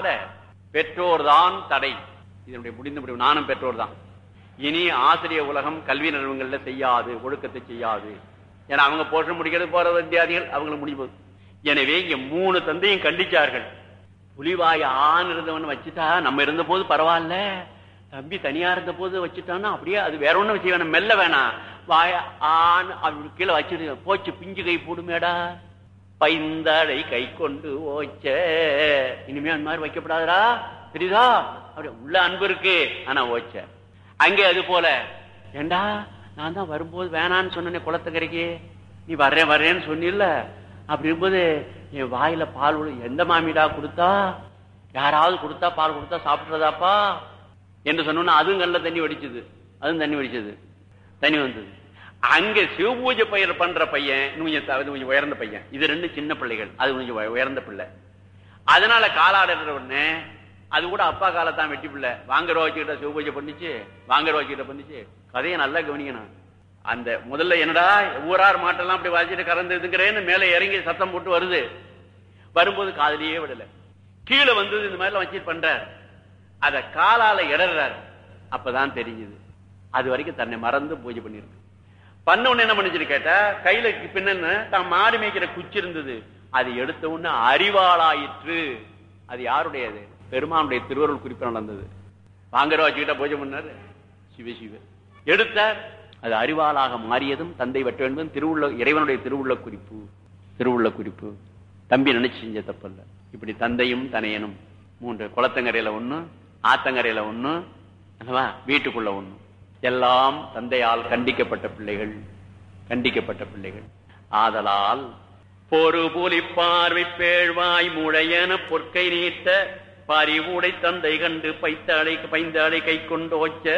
பெற்றோர் தான் தடை இதனுடைய முடிந்த முடிவு நானும் பெற்றோர் தான் இனி ஆசிரியர் உலகம் கல்வி நிறுவனங்கள்ல செய்யாது ஒழுக்கத்தை செய்யாது ஏன்னா அவங்க போஷ முடிக்கிறது போற வித்தியாதிகள் அவங்களுக்கு முடிவு எனவே இங்க மூணு தந்தையும் கண்டிச்சார்கள் புலிவாய் ஆண் இருந்தவன் வச்சுட்டா நம்ம இருந்த போது பரவாயில்ல தம்பி தனியா இருந்த போது வச்சுட்டான்னா அப்படியே அது வேற ஒண்ணும் செய்ய வேணாம் மெல்ல வேணாம் வாய ஆண் அப்படி கீழே வச்சிரு போச்சு பிஞ்சு கை போடுமேடா பைந்தாடை கை கொண்டு ஓச்ச இனிமே அந்த மாதிரி வைக்கப்படாதடா தெரியுதா அப்படி உள்ள அன்பு இருக்கு ஆனா ஓச்ச அங்கே அது போல ஏண்டா நான் தான் வரும்போது வேணான்னு சொன்னேனே குளத்துக்கரைக்கு நீ வர்றேன் வர்றேன்னு சொன்னில்ல அப்படி இருக்கும்போது என் வாயில பால் விழு- எந்த மாமிடா கொடுத்தா யாராவது கொடுத்தா பால் கொடுத்தா சாப்பிடுறதாப்பா என்று சொன்னோன்னா அதுவும் கண்ணில் தண்ணி வடிச்சது அதுவும் தண்ணி வடிச்சது தண்ணி வந்தது அங்க சிவபூஜை பயிர் பண்ற பையன் இன்னும் கொஞ்சம் த- இது கொஞ்சம் உயர்ந்த பையன் இது ரெண்டு சின்ன பிள்ளைகள் அது கொஞ்சம் உய- உயர்ந்த பிள்ளை அதனால காலாடுற உடனே அது கூட அப்பா காலத்தான் வெட்டி பிள்ளை வாங்குற வச்சுக்கிட்ட சிவபூஜை பண்ணிச்சு வாங்குற வச்சுக்கிட்ட பண்ணிச்சு கதையை நல்லா கவனிக்கணும் அந்த முதல்ல என்னடா ஊரார் மாட்டெல்லாம் அப்படி வாசிட்டு கறந்து இதுங்கிறேன்னு மேலே இறங்கி சத்தம் போட்டு வருது வரும்போது காதலியே விடல கீழே வந்தது இந்த மாதிரிலாம் வச்சுட்டு பண்றார் அத காலால இடறார் அப்பதான் தெரிஞ்சது அது வரைக்கும் தன்னை மறந்து பூஜை பண்ணிருக்கு பண்ண உடனே என்ன பண்ணிச்சுன்னு கேட்டா கையில பின்னன்னு தான் மாடு மேய்க்கிற குச்சி இருந்தது அது எடுத்த உடனே அறிவாளாயிற்று அது யாருடையது பெருமானுடைய திருவருள் குறிப்பு நடந்தது வாங்குற வச்சுக்கிட்ட பூஜை பண்ணாரு சிவ சிவ எடுத்தார் அது அறிவாளாக மாறியதும் தந்தை வெட்ட வேண்டும் திருவுள்ள இறைவனுடைய திருவுள்ள குறிப்பு திருவுள்ள குறிப்பு தம்பி நினைச்சு செஞ்ச தப்பல்ல இப்படி தந்தையும் தனையனும் மூன்று குளத்தங்கரையில ஒண்ணு ஆத்தங்கரையில ஒண்ணு அல்லவா வீட்டுக்குள்ள ஒண்ணு எல்லாம் தந்தையால் கண்டிக்கப்பட்ட பிள்ளைகள் கண்டிக்கப்பட்ட பிள்ளைகள் ஆதலால் பொறு புலி பார்வை பேழ்வாய் முழையன பொற்கை நீட்ட பறிவுடை தந்தை கண்டு பைத்தாளை பைந்தாளை கை கொண்டோச்ச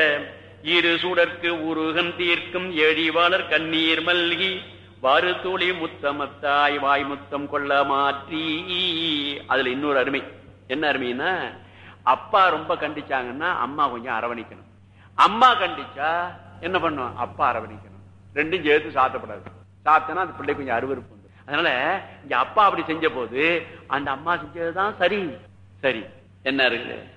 இரு சுடற்கு உருகன் தீர்க்கும் எழிவாளர் கண்ணீர் மல்கி வரு துளி முத்தமத்தாய் வாய் முத்தம் கொள்ள மாற்றி அதுல இன்னொரு அருமை என்ன அருமைன்னா அப்பா ரொம்ப கண்டிச்சாங்கன்னா அம்மா கொஞ்சம் அரவணைக்கணும் அம்மா கண்டிச்சா என்ன பண்ணும் அப்பா அரவணைக்கணும் ரெண்டும் சேர்த்து சாத்தப்படாது சாத்தனா அந்த பிள்ளை கொஞ்சம் அருவருப்பு வந்து அதனால இங்க அப்பா அப்படி செஞ்ச போது அந்த அம்மா செஞ்சதுதான் சரி சரி என்ன இருக்கு